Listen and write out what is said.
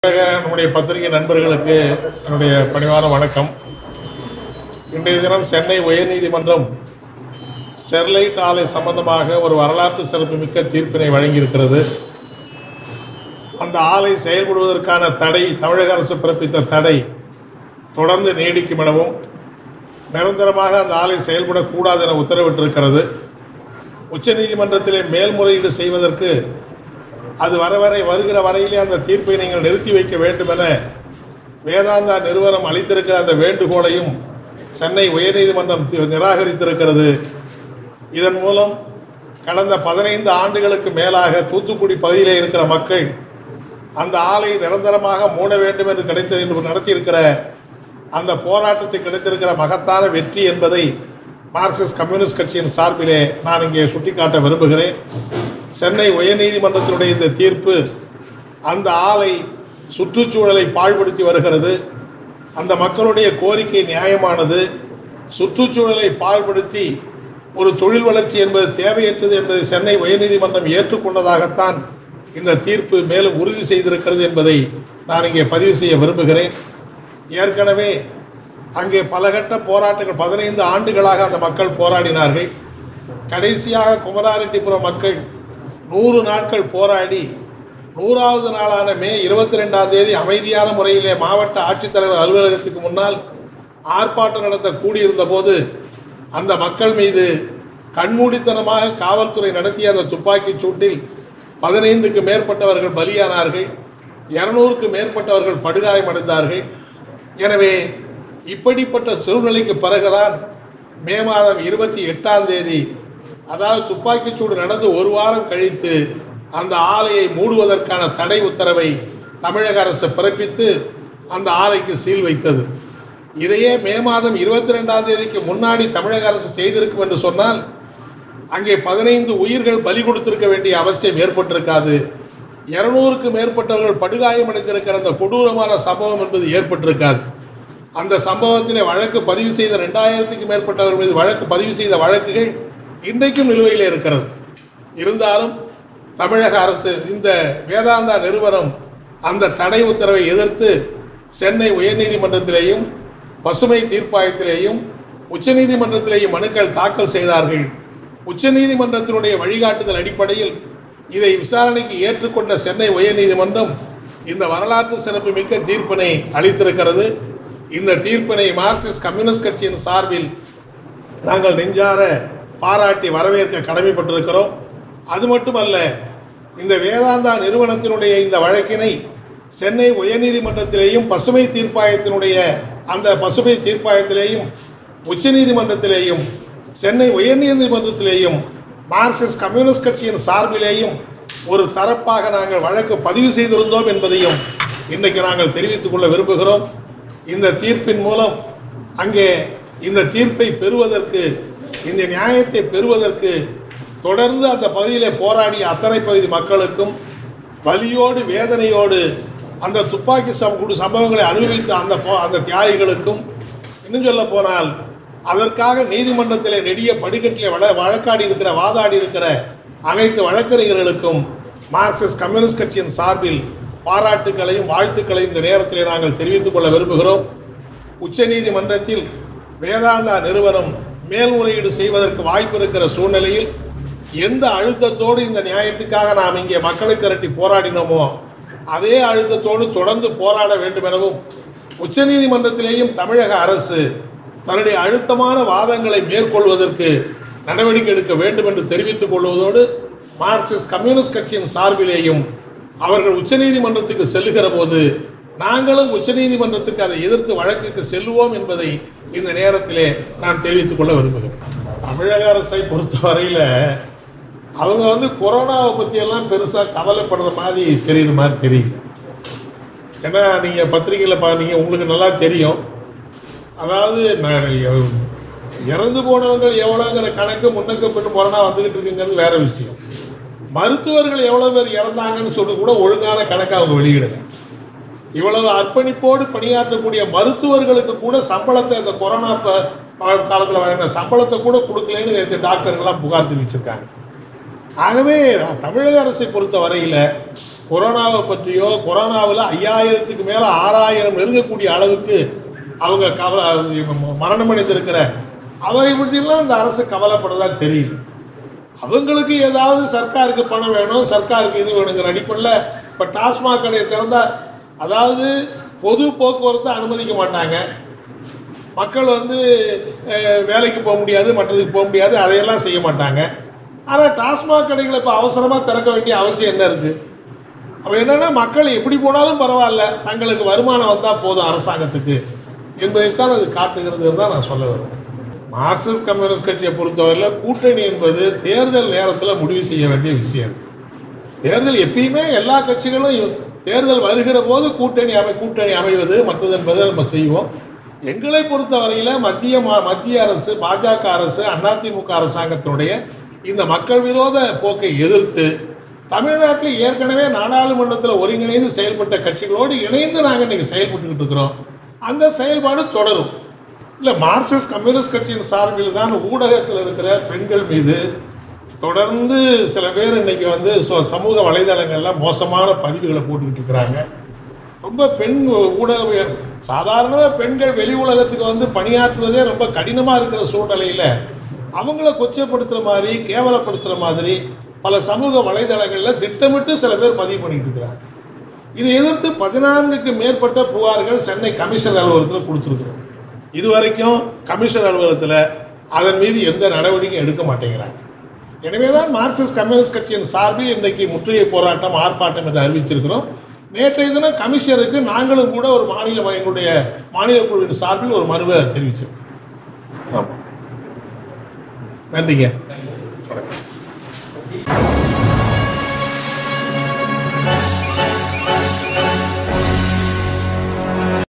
நம்முடைய பத்திரிகை நண்பர்களுக்கு என்னுடைய பணிவான வணக்கம் இன்றைய தினம் சென்னை உயர்நீதிமன்றம் ஸ்டெர்லைட் ஆலை சம்பந்தமாக ஒரு வரலாற்று சிறப்புமிக்க தீர்ப்பினை வழங்கியிருக்கிறது அந்த ஆலை செயல்படுவதற்கான தடை தமிழக அரசு பிறப்பித்த தடை தொடர்ந்து நீடிக்கும் எனவும் நிரந்தரமாக அந்த ஆலை செயல்படக்கூடாது என உத்தரவிட்டிருக்கிறது உச்சநீதிமன்றத்திலே மேல்முறையீடு செய்வதற்கு அது வர வரை வருகிற வரையிலே அந்த தீர்ப்பை நீங்கள் நிறுத்தி வைக்க வேண்டும் என வேதாந்தா நிறுவனம் அளித்திருக்கிற அந்த வேண்டுகோளையும் சென்னை உயர்நீதிமன்றம் தி- நிராகரித்திருக்கிறது இதன் மூலம் கடந்த பதினைந்து ஆண்டுகளுக்கு மேலாக தூத்துக்குடி பகுதியிலே இருக்கிற மக்கள் அந்த ஆலை நிரந்தரமாக மூட வேண்டும் என்று கிடைத்த என்று நடத்தியிருக்கிற அந்த போராட்டத்தில் கிடைத்திருக்கிற மகத்தான வெற்றி என்பதை மார்க்சிஸ்ட் கம்யூனிஸ்ட் கட்சியின் சார்பிலே நான் இங்கே சுட்டிக்காட்ட விரும்புகிறேன் சென்னை உயர்நீதிமன்றத்தினுடைய இந்த தீர்ப்பு அந்த ஆலை சுற்றுச்சூழலை பாழ்படுத்தி வருகிறது அந்த மக்களுடைய கோரிக்கை நியாயமானது சுற்றுச்சூழலை பாழ்படுத்தி ஒரு தொழில் வளர்ச்சி என்பது தேவையற்றது என்பதை சென்னை உயர்நீதிமன்றம் ஏற்றுக்கொண்டதாகத்தான் இந்த தீர்ப்பு மேலும் உறுதி செய்திருக்கிறது என்பதை நான் இங்கே பதிவு செய்ய விரும்புகிறேன் ஏற்கனவே அங்கே பல கட்ட போராட்டங்கள் பதினைந்து ஆண்டுகளாக அந்த மக்கள் போராடினார்கள் கடைசியாக குமராரெட்டிபுரம் மக்கள் நூறு நாட்கள் போராடி நூறாவது நாளான மே இருபத்தி ரெண்டாம் தேதி அமைதியான முறையிலே மாவட்ட ஆட்சித்தலைவர் அலுவலகத்துக்கு முன்னால் ஆர்ப்பாட்டம் நடத்த கூடியிருந்த போது அந்த மக்கள் மீது கண்மூடித்தனமாக காவல்துறை நடத்திய அந்த துப்பாக்கிச் சூட்டில் பதினைந்துக்கு மேற்பட்டவர்கள் பலியானார்கள் இருநூறுக்கு மேற்பட்டவர்கள் படுகாயமடைந்தார்கள் எனவே இப்படிப்பட்ட சூழ்நிலைக்கு பிறகுதான் மே மாதம் இருபத்தி எட்டாம் தேதி அதாவது துப்பாக்கிச்சூடு நடந்து ஒரு வாரம் கழித்து அந்த ஆலையை மூடுவதற்கான தடை உத்தரவை தமிழக அரசு பிறப்பித்து அந்த ஆலைக்கு சீல் வைத்தது இதையே மே மாதம் இருபத்தி ரெண்டாம் தேதிக்கு முன்னாடி தமிழக அரசு செய்திருக்கும் என்று சொன்னால் அங்கே பதினைந்து உயிர்கள் பலி கொடுத்திருக்க வேண்டிய அவசியம் ஏற்பட்டிருக்காது இருநூறுக்கு மேற்பட்டவர்கள் படுகாயமடைந்திருக்கிற அந்த கொடூரமான சம்பவம் என்பது ஏற்பட்டிருக்காது அந்த சம்பவத்திலே வழக்கு பதிவு செய்த ரெண்டாயிரத்துக்கு மேற்பட்டவர் மீது வழக்கு பதிவு செய்த வழக்குகள் இன்றைக்கும் நிலுவையில் இருக்கிறது இருந்தாலும் தமிழக அரசு இந்த வேதாந்தா நிறுவனம் அந்த தடை உத்தரவை எதிர்த்து சென்னை உயர்நீதிமன்றத்திலேயும் பசுமை தீர்ப்பாயத்திலேயும் உச்சநீதிமன்றத்திலேயும் மனுக்கள் தாக்கல் செய்தார்கள் உச்சநீதிமன்றத்தினுடைய வழிகாட்டுதல் அடிப்படையில் இதை விசாரணைக்கு ஏற்றுக்கொண்ட சென்னை உயர்நீதிமன்றம் இந்த வரலாற்று சிறப்புமிக்க தீர்ப்பினை அளித்திருக்கிறது இந்த தீர்ப்பினை மார்க்சிஸ்ட் கம்யூனிஸ்ட் கட்சியின் சார்பில் நாங்கள் நெஞ்சார பாராட்டி வரவேற்க கடமைப்பட்டிருக்கிறோம் அது மட்டுமல்ல இந்த வேதாந்தா நிறுவனத்தினுடைய இந்த வழக்கினை சென்னை உயர்நீதிமன்றத்திலேயும் பசுமை தீர்ப்பாயத்தினுடைய அந்த பசுமை தீர்ப்பாயத்திலேயும் உச்சநீதிமன்றத்திலேயும் சென்னை உயர்நீதிமன்றத்திலேயும் மார்க்சிஸ்ட் கம்யூனிஸ்ட் கட்சியின் சார்பிலேயும் ஒரு தரப்பாக நாங்கள் வழக்கு பதிவு செய்திருந்தோம் என்பதையும் இன்றைக்கு நாங்கள் தெரிவித்துக் கொள்ள விரும்புகிறோம் இந்த தீர்ப்பின் மூலம் அங்கே இந்த தீர்ப்பை பெறுவதற்கு இந்த நியாயத்தை பெறுவதற்கு தொடர்ந்து அந்த பகுதியிலே போராடிய அத்தனை பகுதி மக்களுக்கும் வலியோடு வேதனையோடு அந்த துப்பாக்கி சம் குடு சம்பவங்களை அனுபவித்த அந்த போ அந்த தியாகிகளுக்கும் இன்னும் சொல்ல போனால் அதற்காக நீதிமன்றத்திலே நெடிய படிக்கட்டிலே வழ வழக்காடி இருக்கிற வாதாடி இருக்கிற அனைத்து வழக்கறிஞர்களுக்கும் மார்க்சிஸ்ட் கம்யூனிஸ்ட் கட்சியின் சார்பில் பாராட்டுக்களையும் வாழ்த்துக்களையும் இந்த நேரத்திலே நாங்கள் தெரிவித்துக் கொள்ள விரும்புகிறோம் உச்சநீதிமன்றத்தில் வேதாந்தா நிறுவனம் மேல்முறையீடு செய்வதற்கு வாய்ப்பு இருக்கிற சூழ்நிலையில் எந்த அழுத்தத்தோடு இந்த நியாயத்துக்காக நாம் இங்கே மக்களை திரட்டி போராடினோமோ அதே அழுத்தத்தோடு தொடர்ந்து போராட வேண்டும் எனவும் உச்சநீதிமன்றத்திலேயும் தமிழக அரசு தன்னுடைய அழுத்தமான வாதங்களை மேற்கொள்வதற்கு நடவடிக்கை எடுக்க வேண்டும் என்று தெரிவித்துக் கொள்வதோடு மார்க்சிஸ்ட் கம்யூனிஸ்ட் கட்சியின் சார்பிலேயும் அவர்கள் உச்சநீதிமன்றத்துக்கு செல்லுகிற போது நாங்களும் உச்சநீதிமன்றத்துக்கு அதை எதிர்த்து வழக்குக்கு செல்லுவோம் என்பதை இந்த நேரத்திலே நான் தெரிவித்துக் கொள்ள விரும்புகிறேன் தமிழக அரசை பொறுத்தவரையில் அவங்க வந்து கொரோனாவை பற்றியெல்லாம் பெருசாக கவலைப்படுற மாதிரி தெரியுற மாதிரி தெரியல ஏன்னா நீங்கள் பத்திரிகையில் பார்த்தீங்க உங்களுக்கு நல்லா தெரியும் அதாவது நான் எ- இறந்து போனவங்க எவ்வளோங்கிற கணக்கு முன்னுக்கு பின்னு கொரோனா வந்துக்கிட்டு இருக்குங்கிறது வேற விஷயம் மருத்துவர்கள் எவ்வளோ பேர் இறந்தாங்கன்னு சொல்லி கூட ஒழுங்கான கணக்கு அவங்க வெளியிடல இவ்வளவு அர்ப்பணிப்போடு பணியாற்றக்கூடிய மருத்துவர்களுக்கு கூட சம்பளத்தை இந்த கொரோனா காலத்தில் வழங்கின சம்பளத்தை கூட கொடுக்கலன்னு நேற்று டாக்டர்கள்லாம் புகார் தெரிவிச்சிருக்காங்க ஆகவே தமிழக அரசை பொறுத்த வரையில் கொரோனாவை பற்றியோ கொரோனாவில் ஐயாயிரத்துக்கு மேலே ஆறாயிரம் நெருங்கக்கூடிய அளவுக்கு அவங்க கவ மரணம் அடைந்திருக்கிற அவை பற்றியெல்லாம் இந்த அரசு கவலைப்படுறதா தெரியுது அவங்களுக்கு ஏதாவது சர்க்காருக்கு பணம் வேணும் சர்க்காருக்கு இது வேணுங்கிற அடிப்படையில் இப்போ டாஸ்மாக் கடையை திறந்தா அதாவது பொது போக்குவரத்தை அனுமதிக்க மாட்டாங்க மக்கள் வந்து அஹ், வேலைக்கு போக முடியாது மற்றதுக்கு போக முடியாது அதையெல்லாம் செய்ய மாட்டாங்க ஆனால் டாஸ்மாக் கடைகளை இப்போ அவசரமாக திறக்க வேண்டிய அவசியம் என்ன இருக்குது அப்போ என்னென்னா மக்கள் எப்படி போனாலும் பரவாயில்ல தங்களுக்கு வருமானம் வந்தால் போதும் அரசாங்கத்துக்கு என்பதைத்தான் அது காட்டுகிறது தான் நான் சொல்ல வருவேன் மார்க்சிஸ்ட் கம்யூனிஸ்ட் கட்சியை பொறுத்தவரையில் கூட்டணி என்பது தேர்தல் நேரத்தில் முடிவு செய்ய வேண்டிய விஷயம் தேர்தல் எப்பயுமே எல்லா கட்சிகளும் தேர்தல் வருகிற போது கூட்டணி அமை கூட்டணி அமைவது மற்றது என்பதை நம்ம செய்வோம் எங்களை பொறுத்தவரையில் மத்திய மா- மத்திய அரசு பாஜக அரசு அதிமுக அரசாங்கத்தினுடைய இந்த மக்கள் விரோத போக்கை எதிர்த்து தமிழ்நாட்டில் ஏற்கனவே நாடாளுமன்றத்தில் ஒருங்கிணைந்து செயல்பட்ட கட்சிகளோடு இணைந்து நாங்கள் இன்றைக்கி செயல்பட்டுக்கிட்டு இருக்கிறோம் அந்த செயல்பாடு தொடரும் இல்லை மார்க்சிஸ்ட் கம்யூனிஸ்ட் கட்சியின் சார்பில் தான் ஊடகத்தில் இருக்கிற பெண்கள் மீது தொடர்ந்து சில பேர் இன்னைக்கு வந்து சோ- சமூக வலைதளங்கள்ல மோசமான பதிவுகளை போட்டுக்கிட்டு இருக்கிறாங்க ரொம்ப பெண் ஊடக சாதாரண பெண்கள் வெளி உலகத்துக்கு வந்து பணியாற்றுவதே ரொம்ப கடினமாக இருக்கிற சூழ்நிலையில் அவங்கள கொச்சைப்படுத்துகிற மாதிரி கேவலப்படுத்துகிற மாதிரி பல சமூக வலைதளங்களில் திட்டமிட்டு சில பேர் பதிவு பண்ணிட்டு இருக்கிறாங்க இதை எதிர்த்து பதினான்குக்கு மேற்பட்ட புகார்கள் சென்னை கமிஷன் அலுவலகத்தில் கொடுத்துருக்குறோம் இதுவரைக்கும் கமிஷன் அலுவலகத்தில் அதன் மீது எந்த நடவடிக்கையும் எடுக்க மாட்டேங்கிறாங்க எனவே தான் மார்க்சிஸ்ட் கம்யூனிஸ்ட் கட்சியின் சார்பில் இன்றைக்கு முற்றுகை போராட்டம் ஆர்ப்பாட்டம் என்று அறிவிச்சிருக்கிறோம் நேற்றைய தினம் கமிஷனருக்கு நாங்களும் கூட ஒரு மாநில எங்களுடைய மாநில குழுவின் சார்பில் ஒரு மனுவை தெரிவிச்சிருக்கோம் ஆமாம் நன்றிங்க வணக்கம்